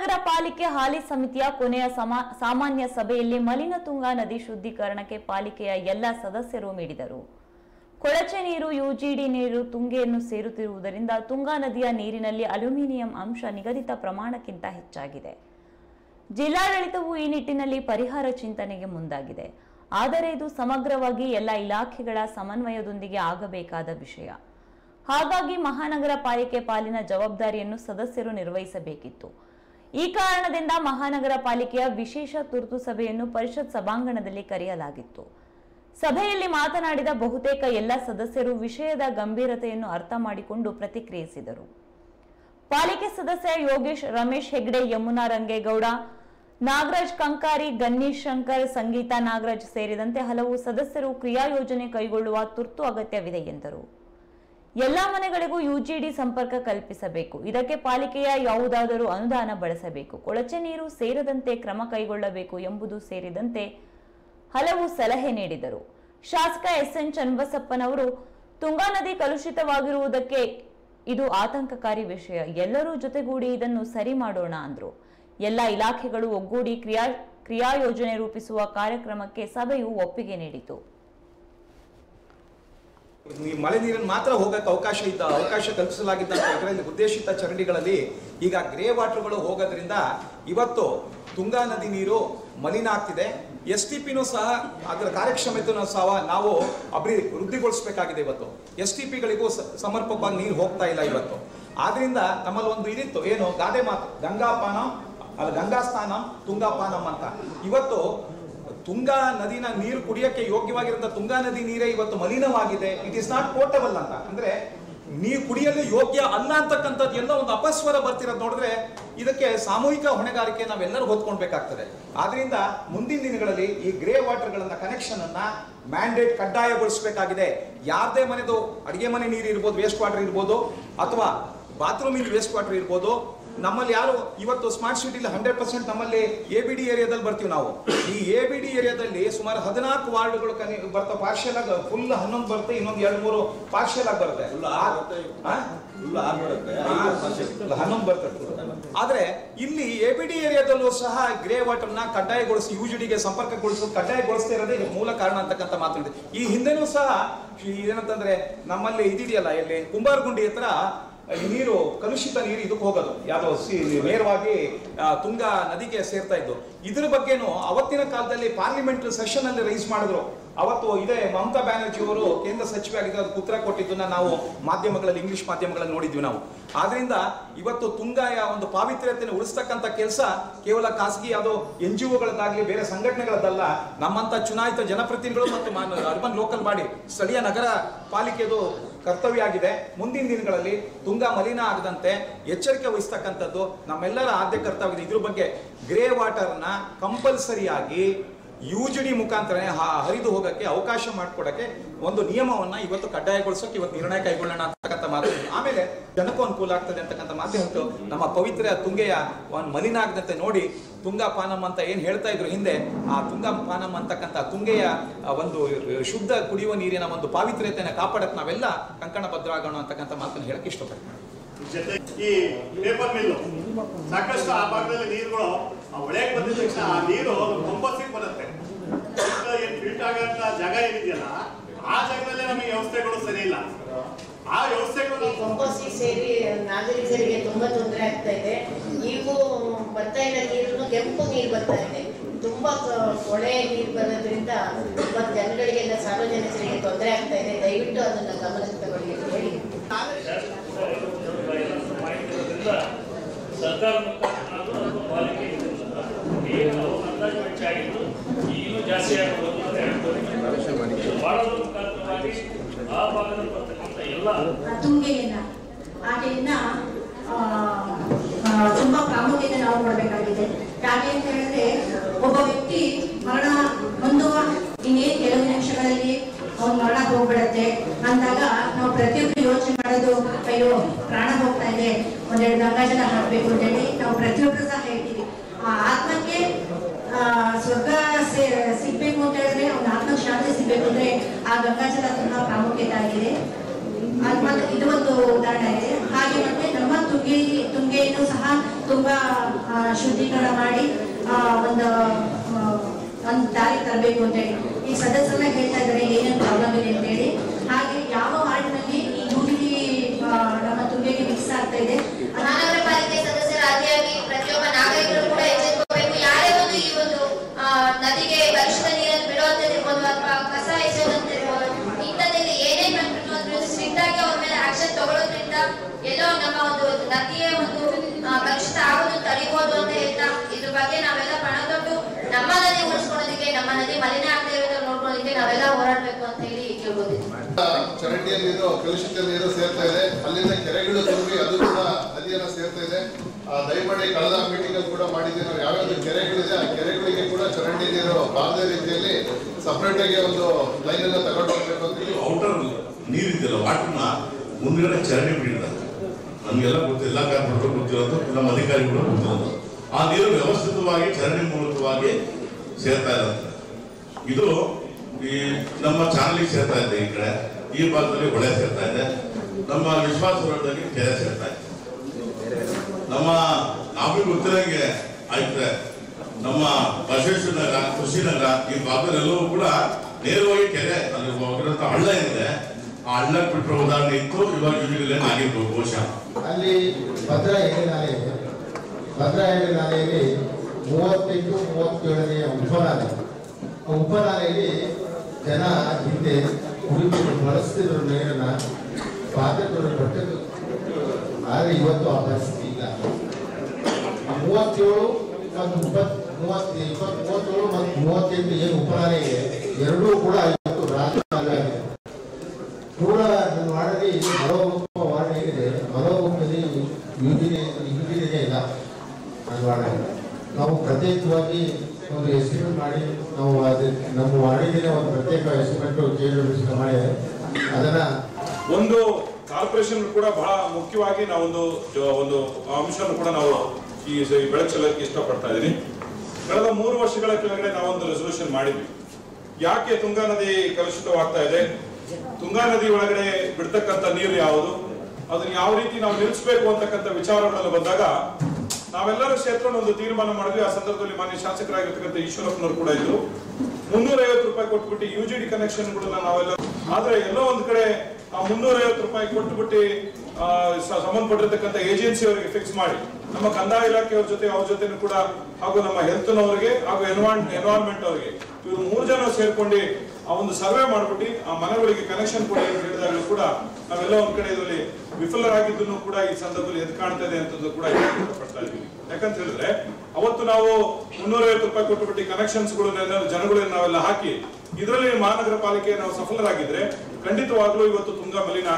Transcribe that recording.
ಮಹಾನಗರ ಪಾಲಿಕೆ ಹಾಲಿ ಸಮಿತಿಯ ಕೊನೆಯ ಸಮಾ- ಸಾಮಾನ್ಯ ಸಭೆಯಲ್ಲಿ ಮಲಿನ ತುಂಗಾ ನದಿ ಶುದ್ಧೀಕರಣಕ್ಕೆ ಪಾಲಿಕೆಯ ಎಲ್ಲ ಸದಸ್ಯರು ನೀಡಿದರು ಕೊಳಚೆ ನೀರು ಯುಜಿಡಿ ನೀರು ತುಂಗೆಯನ್ನು ಸೇರುತ್ತಿರುವುದರಿಂದ ತುಂಗಾ ನದಿಯ ನೀರಿನಲ್ಲಿ ಅಲ್ಯೂಮಿನಿಯಂ ಅಂಶ ನಿಗದಿತ ಪ್ರಮಾಣಕ್ಕಿಂತ ಹೆಚ್ಚಾಗಿದೆ ಜಿಲ್ಲಾಡಳಿತವು ಈ ನಿಟ್ಟಿನಲ್ಲಿ ಪರಿಹಾರ ಚಿಂತನೆಗೆ ಮುಂದಾಗಿದೆ ಆದರೆ ಇದು ಸಮಗ್ರವಾಗಿ ಎಲ್ಲ ಇಲಾಖೆಗಳ ಸಮನ್ವಯದೊಂದಿಗೆ ಆಗಬೇಕಾದ ವಿಷಯ ಹಾಗಾಗಿ ಮಹಾನಗರ ಪಾಲಿಕೆ ಪಾಲಿನ ಜವಾಬ್ದಾರಿಯನ್ನು ಸದಸ್ಯರು ನಿರ್ವಹಿಸಬೇಕಿತ್ತು ಈ ಕಾರಣದಿಂದ ಮಹಾನಗರ ಪಾಲಿಕೆಯ ವಿಶೇಷ ತುರ್ತು ಸಭೆಯನ್ನು ಪರಿಷತ್ ಸಭಾಂಗಣದಲ್ಲಿ ಕರೆಯಲಾಗಿತ್ತು ಸಭೆಯಲ್ಲಿ ಮಾತನಾಡಿದ ಬಹುತೇಕ ಎಲ್ಲ ಸದಸ್ಯರು ವಿಷಯದ ಗಂಭೀರತೆಯನ್ನು ಅರ್ಥ ಮಾಡಿಕೊಂಡು ಪ್ರತಿಕ್ರಿಯಿಸಿದರು ಪಾಲಿಕೆ ಸದಸ್ಯ ಯೋಗೇಶ್ ರಮೇಶ್ ಹೆಗ್ಡೆ ಯಮುನಾ ರಂಗೇಗೌಡ ನಾಗರಾಜ್ ಕಂಕಾರಿ ಗನ್ನೀಶ್ ಶಂಕರ್ ಸಂಗೀತ ನಾಗರಾಜ್ ಸೇರಿದಂತೆ ಹಲವು ಸದಸ್ಯರು ಕ್ರಿಯಾ ಯೋಜನೆ ಕೈಗೊಳ್ಳುವ ತುರ್ತು ಅಗತ್ಯವಿದೆ ಎಂದರು ಎಲ್ಲಾ ಮನೆಗಳಿಗೂ ಯುಜಿಡಿ ಸಂಪರ್ಕ ಕಲ್ಪಿಸಬೇಕು ಇದಕ್ಕೆ ಪಾಲಿಕೆಯ ಯಾವುದಾದರೂ ಅನುದಾನ ಬಳಸಬೇಕು ಕೊಳಚೆ ನೀರು ಸೇರದಂತೆ ಕ್ರಮ ಕೈಗೊಳ್ಳಬೇಕು ಎಂಬುದು ಸೇರಿದಂತೆ ಹಲವು ಸಲಹೆ ನೀಡಿದರು ಶಾಸಕ ಎಸ್ ಎನ್ ಚನ್ನಬಸಪ್ಪನವರು ತುಂಗಾ ನದಿ ಕಲುಷಿತವಾಗಿರುವುದಕ್ಕೆ ಇದು ಆತಂಕಕಾರಿ ವಿಷಯ ಎಲ್ಲರೂ ಜೊತೆಗೂಡಿ ಇದನ್ನು ಸರಿ ಮಾಡೋಣ ಅಂದ್ರು ಎಲ್ಲ ಇಲಾಖೆಗಳು ಒಗ್ಗೂಡಿ ಕ್ರಿಯಾ ಕ್ರಿಯಾ ಯೋಜನೆ ರೂಪಿಸುವ ಕಾರ್ಯಕ್ರಮಕ್ಕೆ ಸಭೆಯು ಒಪ್ಪಿಗೆ ನೀಡಿತು ಈ ಮಳೆ ನೀರನ್ನು ಮಾತ್ರ ಹೋಗಕ್ಕೆ ಅವಕಾಶ ಇದ್ದ ಅವಕಾಶ ಕಲ್ಪಿಸಲಾಗಿದ್ದ ಇದರಲ್ಲಿ ಉದ್ದೇಶಿತ ಚರಂಡಿಗಳಲ್ಲಿ ಈಗ ಗ್ರೇ ವಾಟರ್ಗಳು ಹೋಗೋದ್ರಿಂದ ಇವತ್ತು ತುಂಗಾ ನದಿ ನೀರು ಮಲಿನ ಆಗ್ತಿದೆ ಎಸ್ ಟಿ ಪಿನೂ ಸಹ ಅದರ ಕಾರ್ಯಕ್ಷಮತೆನೂ ಸಹ ನಾವು ಅಭಿ ವೃದ್ಧಿಗೊಳಿಸಬೇಕಾಗಿದೆ ಇವತ್ತು ಎಸ್ ಟಿ ಪಿಗಳಿಗೂ ಸಮರ್ಪಕವಾಗಿ ನೀರು ಹೋಗ್ತಾ ಇಲ್ಲ ಇವತ್ತು ಆದ್ರಿಂದ ನಮ್ಮಲ್ಲಿ ಒಂದು ಇದಿತ್ತು ಏನು ಗಾದೆ ಮಾತು ಗಂಗಾಪಾನ ಅಲ್ಲ ಗಂಗಾಸ್ಥಾನಂ ತುಂಗಾಪಾನಂ ಅಂತ ಇವತ್ತು ತುಂಗಾ ನದಿನ ನೀರು ಕುಡಿಯಕ್ಕೆ ಯೋಗ್ಯವಾಗಿರೋ ತುಂಗಾ ನದಿ ನೀರೇ ಇವತ್ತು ಮಲಿನವಾಗಿದೆ ಇಟ್ ಇಸ್ ನಾಟ್ ಪೋರ್ಟಬಲ್ ಅಂತ ಅಂದ್ರೆ ನೀರು ಕುಡಿಯಲು ಯೋಗ್ಯ ಅಲ್ಲ ಅಂತಕ್ಕಂಥದ್ದು ಎಲ್ಲ ಒಂದು ಅಪಸ್ವರ ಬರ್ತಿರೋದು ನೋಡಿದ್ರೆ ಇದಕ್ಕೆ ಸಾಮೂಹಿಕ ಹೊಣೆಗಾರಿಕೆ ನಾವೆಲ್ಲರೂ ಹೊತ್ಕೊಳ್ಬೇಕಾಗ್ತದೆ ಆದ್ರಿಂದ ಮುಂದಿನ ದಿನಗಳಲ್ಲಿ ಈ ಗ್ರೇ ವಾಟರ್ಗಳನ್ನ ಕನೆಕ್ಷನ್ ಅನ್ನ ಮ್ಯಾಂಡೇಟ್ ಕಡ್ಡಾಯಗೊಳಿಸಬೇಕಾಗಿದೆ ಯಾರದೇ ಮನೆದು ಅಡಿಗೆ ಮನೆ ನೀರು ಇರ್ಬೋದು ವೇಸ್ಟ್ ವಾಟರ್ ಇರ್ಬೋದು ಅಥವಾ ಬಾತ್ರೂಮಿನ ವೇಸ್ಟ್ ವಾಟರ್ ಇರ್ಬೋದು ನಮ್ಮಲ್ಲಿ ಯಾರು ಇವತ್ತು ಸ್ಮಾರ್ಟ್ ಸಿಟಿಲಿ ಹಂಡ್ರೆಡ್ ಪರ್ಸೆಂಟ್ ನಮ್ಮಲ್ಲಿ ಎ ಬಿ ಡಿ ಏರಿಯಾದಲ್ಲಿ ಬರ್ತೀವಿ ನಾವು ಈ ಎ ಬಿ ಡಿ ಏರಿಯಾದಲ್ಲಿ ಸುಮಾರು ಹದಿನಾಲ್ಕು ವಾರ್ಡ್ಗಳು ಕನಿ ಬರ್ತವೆ ಪಾರ್ಷಿಯಲ್ ಆಗಿ ಫುಲ್ ಹನ್ನೊಂದು ಬರುತ್ತೆ ಇನ್ನೊಂದು ಎರಡು ಮೂರು ಪಾರ್ಷಿಯಲ್ ಆಗಿ ಬರುತ್ತೆ ಆ? ಇಲ್ಲ, ಹನ್ನೊಂದು ಬರ್ತದೆ ಆದ್ರೆ ಇಲ್ಲಿ ಎ ಬಿ ಡಿ ಏರಿಯಾದಲ್ಲೂ ಸಹ ಗ್ರೇ ವಾಟರ್ ನ ಕಡ್ಡಾಯಗೊಳಿಸಿ ಯು ಜಿ ಡಿಗೆ ಸಂಪರ್ಕಗೊಳಿಸೋದು ಕಡ್ಡಾಯಗೊಳಿಸ್ತಾ ಇರೋದೇ ಇದು ಮೂಲ ಕಾರಣ ಅಂತಕ್ಕಂಥ ಮಾತಾಡಿದೆ ಈ ಹಿಂದೆನೂ ಸಹ ಈ ಏನಂತಂದ್ರೆ ನಮ್ಮಲ್ಲಿ ಇದಿದೆಯಲ್ಲ ಇಲ್ಲಿ ಕುಂಬಾರಗುಂಡಿ ಹತ್ರ ಈ ನೀರು ಕಲುಷಿತ ನೀರು ಇದಕ್ಕೆ ಹೋಗೋದು ಯಾವ್ದೋ ಸಿ- ನೇರವಾಗಿ ಆ, ತುಂಗಾ ನದಿಗೆ ಸೇರ್ತಾ ಇದ್ದು ಇದ್ರ ಬಗ್ಗೆನೂ ಅವತ್ತಿನ ಕಾಲದಲ್ಲಿ ಪಾರ್ಲಿಮೆಂಟ್ ಸೆಷನ್ ಅಲ್ಲಿ ರೈಸ್ ಮಾಡಿದ್ರು ಅವತ್ತು ಇದೇ ಮಮತಾ ಬ್ಯಾನರ್ಜಿ ಅವರು ಕೇಂದ್ರ ಸಚಿವೆ ಆಗಿದ್ದು ಅದಕ್ಕೆ ಉತ್ತರ ಕೊಟ್ಟಿದ್ದನ್ನ ನಾವು ಮಾಧ್ಯಮಗಳಲ್ಲಿ ಇಂಗ್ಲಿಷ್ ಮಾಧ್ಯಮಗಳಲ್ಲಿ ನೋಡಿದ್ವಿ ನಾವು ಆದ್ರಿಂದ ಇವತ್ತು ತುಂಗಾಯ ಒಂದು ಪಾವಿತ್ರ್ಯತೆಯನ್ನು ಉಳಿಸ್ತಕ್ಕಂಥ ಕೆಲಸ ಕೇವಲ ಖಾಸಗಿ ಯಾವುದೋ ಎನ್ ಜಿ ಒಗಳದ್ದಾಗಲಿ ಬೇರೆ ಸಂಘಟನೆಗಳದ್ದಲ್ಲ ನಮ್ಮಂತ ಚುನಾಯಿತ ಜನಪ್ರತಿನಿಧಿಗಳು ಮತ್ತು ಅರ್ಬನ್ ಲೋಕಲ್ ಬಾಡಿ ಸ್ಥಳೀಯ ನಗರ ಪಾಲಿಕೆದು ಕರ್ತವ್ಯ ಆಗಿದೆ ಮುಂದಿನ ದಿನಗಳಲ್ಲಿ ತುಂಗಾ ಮಲಿನ ಆಗದಂತೆ ಎಚ್ಚರಿಕೆ ವಹಿಸ್ತಕ್ಕಂಥದ್ದು ನಮ್ಮೆಲ್ಲರ ಆದ್ಯ ಕರ್ತವ್ಯ ಇದೆ ಇದ್ರ ಬಗ್ಗೆ ಗ್ರೇ ವಾಟರ್ನ ಕಂಪಲ್ಸರಿಯಾಗಿ ಯು ಜಿ ಡಿ ಮುಖಾಂತರ ಹರಿದು ಹೋಗಕ್ಕೆ ಅವಕಾಶ ಮಾಡಿಕೊಡಕ್ಕೆ ಒಂದು ನಿಯಮವನ್ನ ಇವತ್ತು ಕಡ್ಡಾಯಗೊಳಿಸೋಕೆ ಇವತ್ತು ನಿರ್ಣಯ ಕೈಗೊಳ್ಳೋಣ ಅಂತಕ್ಕಂಥ ಮಾತು ಆಮೇಲೆ ಜನಕ್ಕೂ ಅನುಕೂಲ ಆಗ್ತದೆ ಅಂತಕ್ಕಂಥ ಮಾತು ಹೇಳ್ತು ನಮ್ಮ ಪವಿತ್ರ ತುಂಗೆಯ ಒಂದು ಮಲಿನ ಆಗದಂತೆ ನೋಡಿ ತುಂಗಾ ಪಾನಂ ಅಂತ ಏನ್ ಹೇಳ್ತಾ ಇದ್ರು ಹಿಂದೆ ಆ ತುಂಗಾ ಪಾನಂ ಅಂತಕ್ಕಂಥ ತುಂಗೆಯ ಆ, ಒಂದು ಶುದ್ಧ ಕುಡಿಯುವ ನೀರಿನ ಒಂದು ಪಾವಿತ್ರ್ಯತೆಯನ್ನು ಕಾಪಾಡಕ್ಕೆ ನಾವೆಲ್ಲ ಕಂಕಣ ಭದ್ರಾಗೋಣ ಅಂತಕ್ಕಂಥ ಮಾತನ್ನು ಹೇಳಕ್ಕೆ ಇಷ್ಟಪಡ್ತೀನಿ ಜೊತೆ ಈ ಪೇಪರ್ ಮಿಲ್ಲು ಸಾಕಷ್ಟು ಆ ಭಾಗದಲ್ಲಿ ನೀರುಗಳು ಆ ಹೊಳೆಗೆ ಬಂದಿದ ತಕ್ಷಣ ಆ ನೀರು ಕಂಪಲ್ಸಿಗೆ ಬರುತ್ತೆ ಈಗ ಏನ್ ಫಿಲ್ಟ್ ಆಗಂತ ಜಾಗ ಏನಿದೆಯಲ್ಲ ಆ ಜಾಗದಲ್ಲೇ ನಮಗೆ ವ್ಯವಸ್ಥೆಗಳು ಸರಿ ಇಲ್ಲ ಆ ವ್ಯವಸ್ಥೆಗಳು ನಾವು ಕಂಪೋಸ್ಟಿಗೆ ಸೇರಿ ನಾಗರಿಕರಿಗೆ ತುಂಬಾ ತೊಂದರೆ ಆಗ್ತಾ ಇದೆ ಈಗೂ ಬರ್ತಾ ಇರೋ ನೀರು ಕೆಂಪು ನೀರು ಬರ್ತಾ ಇದೆ ತುಂಬಾ ಕ- ಕೊಳೆ ನೀರು ಬರೋದ್ರಿಂದ ತುಂಬಾ ಜನಗಳಿಗೆಲ್ಲ ಸಾರ್ವಜನಿಕರಿಗೆ ತೊಂದರೆ ಆಗ್ತಾ ಇದೆ ದಯವಿಟ್ಟು ಅದನ್ನ ಗಮನಕ್ಕೆ ತಗೊಳ್ಳಿ ಅಂತ ಹೇಳಿ ಮಾಡಿರೋದ್ರಿಂದ ಸರ್ಕಾರ ಮುಖಾಂತರ ಅದು ಪಾಲಿಕೆ ಏನು ಅಂದಾಜು ವೆಚ್ಚ ಆಗಿದ್ದು ಈಗಲೂ ಜಾಸ್ತಿ ಆಗಬಹುದು ಅಂತ ಹೇಳ್ತಾರೆ ಮಾಡೋದ್ರ ಮುಖಾಂತರವಾಗಿ ಆ ಭಾಗದಲ್ಲಿ ಬರ್ತಕ್ಕಂಥ ಎಲ್ಲ ತುಂಗೆಯನ್ನ ಆಕೆಯನ್ನ ಆ, ಆ, ತುಂಬಾ ಪ್ರಾಮುಖ್ಯತೆ ನಾವು ಕೊಡಬೇಕಾಗಿದೆ ಯಾಕೆ ಅಂತ ಹೇಳಿದ್ರೆ ಒಬ್ಬ ವ್ಯಕ್ತಿ ಮರಣ ಹೊಂದುವ ಇನ್ನೇನ್ ಕೆಲವು ನಿಮಿಷಗಳಲ್ಲಿ ಅವ್ನ ಮರಣ ಹೋಗ್ಬಿಡತ್ತೆ ಅಂದಾಗ ನಾವು ಪ್ರತಿಯೊಬ್ಬರು ಯೋಚನೆ ಮಾಡೋದು ಅಯ್ಯೋ ಪ್ರಾಣ ಹೋಗ್ತಾ ಇದೆ ಒಂದೆರಡು ಗಂಗಾಜಲ ಹಾಕ್ಬೇಕು ಅಂತ ಹೇಳಿ ನಾವು ಪ್ರತಿಯೊಬ್ಬರು ಸಹ ಹೇಳ್ತೀವಿ ಆ ಆತ್ಮಕ್ಕೆ ಆ, ಸ್ವರ್ಗ ಸೇ- ಸಿಗ್ಬೇಕು ಅಂತ ಹೇಳಿದ್ರೆ ಅವ್ನ ಆತ್ಮಕ್ಕೆ ಶಾಂತಿ ಸಿಗ್ಬೇಕು ಅಂದ್ರೆ ಆ ಗಂಗಾಜಲ ತುಂಬಾ ಪ್ರಾಮುಖ್ಯತೆ ಆಗಿದೆ ಅದ್ ಮತ್ತೆ ಇದು ಒಂದು ಉದಾಹರಣೆ ಇದೆ ಹಾಗೆ ಮತ್ತೆ ನಮ್ಮ ತುಂಗೆ ತುಂಗೆಯನ್ನು ಸಹ ತುಂಬಾ ಆ, ಶುದ್ಧೀಕರಣ ಮಾಡಿ ಆ, ಒಂದು ಆ, ಒಂದು ದಾರಿ ತರಬೇಕು ಅಂತ ಹೇಳಿ ಈ ಸದಸ್ಯರನ್ನ ಹೇಳ್ತಾ ಇದ್ದಾರೆ ಏನೇನು ಪ್ರಾಬ್ಲಮ್ ಇದೆ ಅಂತ ಹೇಳಿ ಹಾಗೆ ಯಾವ ವಾರ್ಡ್ನಲ್ಲಿ ಈ ಯುಟಿಲಿ ನಮ್ಮ ತುಂಗೆಗೆ ಮಿಕ್ಸ್ ಆಗ್ತಾ ಇದೆ ಅದನ್ನ ಮಹಾನಗರ ಪಾಲಿಕೆ ಸದಸ್ಯರಾದಿಯಾಗಿ ಪ್ರತಿಯೊಬ್ಬ ನಾಗರಿಕರು ಕೂಡ ಎಚ್ಚೆತ್ತುಕೋಬೇಕು ಯಾರೇ ಒಂದು ಈ ಒಂದು ಆ, ನದಿಗೆ ಕಲುಷಿತ ನೀರನ್ನು ಬಿಡುವಂತಿರ್ಬೋದು ಅಥವಾ ಕಸ ಎಸೆಯೋದಂತಿರ್ಬೋದು ಇಂಥದ್ದಲ್ಲಿ ಏನೇ ಕಂಡು ಅಂದ್ರೆ ಸ್ಟ್ರಿಕ್ಟ್ ಆಗಿ ಅವ್ರ ಮೇಲೆ ಆಕ್ಷನ್ ತಗೊಳ್ಳೋದ್ರಿಂದ ಎಲ್ಲೋ ನಮ್ಮ ಒಂದು ನದಿಯ ಒಂದು ಆ, ಕಲುಷಿತ ಆಗೋದು ತಡಿಬೋದು ಅಂತ ಹೇಳ್ತಾ ಇದ್ರ ಬಗ್ಗೆ ನಾವೆಲ್ಲ ಪಣತೊಟ್ಟು ನಮ್ಮ ನದಿ ಉಳಿಸ್ಕೊಳ್ಳೋದಕ್ಕೆ ನಮ್ಮ ನದಿ ಮಲಿನ ಆಗದೆ ಇರೋದನ್ನ ನೋಡ್ಕೊಳ್ಳೋದಕ್ಕೆ ನಾವೆಲ್ಲ ಹೋರಾಡ್ಬೇಕು ಅಂತ ಹೇಳಿ ಕೇಳ್ಬೋದಿತ್ತು ಚರಂಡಿಯ ನೀರು ಕಲುಷಿತ ನೀರು ಸೇರ್ತಾ ಇದೆ ಅಲ್ಲಿಂದ ಕೆರೆಗಳು ತುಂಬಿ ಅದು ಕೂಡ ನದಿಯನ್ನ ಸೇರ್ತಾ ಇದೆ ಆ, ದಯಮಾಡಿ ಕಳೆದ ಮೀಟಿಂಗ್ ಅಲ್ಲಿ ಕೂಡ ಮಾಡಿದ್ದೀವಿ ನಾವು ಯಾವ್ಯಾವ್ದು ಕೆರೆಗಳಿದೆ ಆ ಕೆರೆಗಳಿಗೆ ಕೂಡ ಚರಂಡಿ ನೀರು ಬಾರದೇ ರೀತಿಯಲ್ಲಿ ಸಪರೇಟ್ ಆಗಿ ಒಂದು ಲೈನ್ ಅನ್ನ ತಗೊಂಡು ಹೋಗ್ಬೇಕು ಅಂತ ಹೇಳಿ ಔಟರ್ ನೀರಿದೆಯಲ್ಲ ವಾಟರ್ನ ಮುಂದ್ಗಡೆ ಚರಂಡಿ ಬಿಟ್ಟಿರ್ತಾರೆ ನಮಗೆಲ್ಲ ಗೊತ್ತು ಎಲ್ಲ ಕಾರ್ಪೊರೇಟರ್ ಗೊತ್ತಿರೋದು ನಮ್ಮ ಅಧಿಕಾರಿಗಳು ಗೊತ್ತಿರೋದು ಆ ನೀರು ವ್ಯವಸ್ಥಿತವಾಗಿ ಚರಂಡಿ ಮೂಲಕವಾಗಿ ಸೇರ್ತಾ ಇರುತ್ತೆ ಇದು ಈ ನಮ್ಮ ಚಾನಲಿಗೆ ಸೇರ್ತಾ ಇದೆ ಈ ಕಡೆ ಈ ಭಾಗದಲ್ಲಿ ಹೊಳೆ ಸೇರ್ತಾ ಇದೆ ನಮ್ಮ ವಿಶ್ವಾಸ ಹೊರಟಾಗಿ ಕೆರೆ ಸೇರ್ತಾ ಇದೆ ನಮ್ಮ ನಮಗೆ ಗೊತ್ತಿರಂಗೆ ಆಯ್ತು ನಮ್ಮ ಬಸವೇಶ್ವರ ನಗರ ಕೃಷಿನಗರ ಈ ಭಾಗದಲ್ಲೆಲ್ಲವೂ ಕೂಡ ನೇರವಾಗಿ ಕೆರೆ ಅಲ್ಲಿ ಹೋಗಿರೋಂಥ ಹಳ್ಳ ಏನಿದೆ ಆ ಹಳ್ಳ ಬಿಟ್ಟಿರೋ ಉದಾಹರಣೆ ಇತ್ತು ಇವಾಗ ಯುನಿಗಲೇನ್ ಆಗಿರ್ಬೋದು ಬಹುಶಃ ಅಲ್ಲಿ ಭದ್ರಾ ಎಣ್ಣೆ ನಾಲೆ ಇದೆ ಭದ್ರಾ ಎಣ್ಣೆ ನಾಲೆಯಲ್ಲಿ ಮೂವತ್ತೆಂಟು ಮೂವತ್ತೇಳನೆಯ ಉಪನಾಲೆ ಆ ಉಪನಾಲೆಯಲ್ಲಿ ಜನ ಹಿಂದೆ ಕುಡಿದು ಬಳಸ್ತಿದ್ರು ನೀರನ್ನ ಪಾತ್ರೆಗಳು ಬಟ್ಟೆ ಆದರೆ ಇವತ್ತು ಆ ಪರಿಸ್ಥಿತಿ ಇಲ್ಲ ಆ ಮೂವತ್ತೇಳು ಮತ್ತು ಇಪ್ಪತ್ ಮೂವತ್ತು ಇಪ್ಪತ್ತು ಮೂವತ್ತೇಳು ಮತ್ತು ಮೂವತ್ತೆಂಟು ಏನು ಉಪನಾಲೆ ಇದೆ ಎರಡೂ ಕೂಡ ಇವತ್ತು ರಾಜಕಾಲ ಆಗಿದೆ ಕೂಡ ನನ್ನ ವಾರ್ಡಲ್ಲಿ ಮನೋಗುಪ್ಪ ವಾರ್ಡ್ ಏನಿದೆ ಮನೋಗುಪ್ಪದಲ್ಲಿ ಯುಟಿಲಿ ಯುಟಿಲಿನೇ ಇಲ್ಲ ನನ್ನ ವಾರ್ಡಲ್ಲಿ ನಾವು ಪ್ರತ್ಯೇಕವಾಗಿ ಒಂದು ಎಸ್ಟಿಮೇಟ್ ಮಾಡಿ ನಾವು ಅದು ನಮ್ಮ ವಾರ್ಡಿಗೆ ಒಂದು ಪ್ರತ್ಯೇಕ ಎಸ್ಟಿಮೇಟ್ ಕೇಂದ್ರ ಮಾಡಿ ಅದನ್ನ ಒಂದು ಕಾರ್ಪೊರೇಷನ್ ಕೂಡ ಬಹಳ ಮುಖ್ಯವಾಗಿ ನಾವೊಂದು ಜ- ಒಂದು ಅಂಶವನ್ನು ಕೂಡ ನಾವು ಈ ಸ- ಈ ಬೆಳಕು ಚೆಲ್ಲಕ್ಕೆ ಇಷ್ಟಪಡ್ತಾ ಇದ್ದೀನಿ ಕಳೆದ ಮೂರು ವರ್ಷಗಳ ಕೆಳಗಡೆ ನಾವೊಂದು ರೆಸೊಲ್ಯೂಷನ್ ಮಾಡಿದ್ವಿ ಯಾಕೆ ತುಂಗಾ ನದಿ ಕಲುಷಿತವಾಗ್ತಾ ಇದೆ ತುಂಗಾ ನದಿ ಒಳಗಡೆ ಬಿಡ್ತಕ್ಕಂಥ ನೀರು ಯಾವುದು ಅದನ್ನ ಯಾವ ರೀತಿ ನಾವು ನಿಲ್ಲಿಸಬೇಕು ಅಂತಕ್ಕಂಥ ವಿಚಾರಗಳಲ್ಲಿ ಬಂದಾಗ ನಾವೆಲ್ಲರೂ ಸೇರ್ಕೊಂಡು ಒಂದು ತೀರ್ಮಾನ ಮಾಡಿದ್ವಿ ಆ ಸಂದರ್ಭದಲ್ಲಿ ಮಾನ್ಯ ಶಾಸಕರಾಗಿರ್ತಕ್ಕಂಥ ಈಶ್ವರಪ್ಪನವರು ಕೂಡ ಇದ್ರು ಮುನ್ನೂರ ಐವತ್ತು ರೂಪಾಯಿ ಕೊಟ್ಬಿಟ್ಟು ಯು ಜಿ ಡಿ ಕನೆಕ್ಷನ್ಗಳನ್ನ ನಾವೆಲ್ಲ ಆದ್ರೆ ಎಲ್ಲೋ ಒಂದ್ ಕಡೆ ಆ ಮುನ್ನೂರ ಐವತ್ತು ರೂಪಾಯಿ ಕೊಟ್ಬಿಟ್ಟು ಆ, ಸ- ಸಂಬಂಧಪಟ್ಟಿರ್ತಕ್ಕಂಥ ಏಜೆನ್ಸಿ ಅವರಿಗೆ ಫಿಕ್ಸ್ ಮಾಡಿ ನಮ್ಮ ಕಂದಾಯ ಇಲಾಖೆಯವ್ರ ಜೊತೆ ಅವ್ರ ಜೊತೆನೂ ಕೂಡ ಹಾಗೂ ನಮ್ಮ ಹೆಲ್ತ್ನವರಿಗೆ ಹಾಗೂ ಎನ್ವಾನ್ ಎನ್ವೈರ್ಮೆಂಟ್ ಅವರಿಗೆ ಇವರು ಮೂರು ಜನ ಸೇರ್ಕೊಂಡು ಆ ಒಂದು ಸರ್ವೆ ಮಾಡ್ಬಿಟ್ಟು ಆ ಮನೆಗಳಿಗೆ ಕನೆಕ್ಷನ್ ಕೊಡಿ ಅಂತ ಹೇಳಿದಾಗಲೂ ಕೂಡ ನಾವೆಲ್ಲ ಒಂದ್ ಕಡೆ ಇದರಲ್ಲಿ ವಿಫಲರಾಗಿದ್ದನ್ನು ಕೂಡ ಈ ಸಂದರ್ಭದಲ್ಲಿ ಎದ್ದು ಕಾಣ್ತಾ ಇದೆ ಅಂತದ್ದು ಕೂಡ ಪಡ್ತಾ ಇದ್ದೀವಿ ಯಾಕಂತ ಹೇಳಿದ್ರೆ ಅವತ್ತು ನಾವು ಮುನ್ನೂರೈವತ್ತು ರೂಪಾಯಿ ಕೊಟ್ಟುಬಿಟ್ಟು ಕನೆಕ್ಷನ್ಸ್ ಜನಗಳನ್ನ ನಾವೆಲ್ಲ ಹಾಕಿ ಇದರಲ್ಲಿ ಮಹಾನಗರ ಪಾಲಿಕೆ ನಾವು ಸಫಲರಾಗಿದ್ರೆ ಖಂಡಿತವಾಗ್ಲೂ ಇವತ್ತು ತುಂಗಾ ಮಲಿನ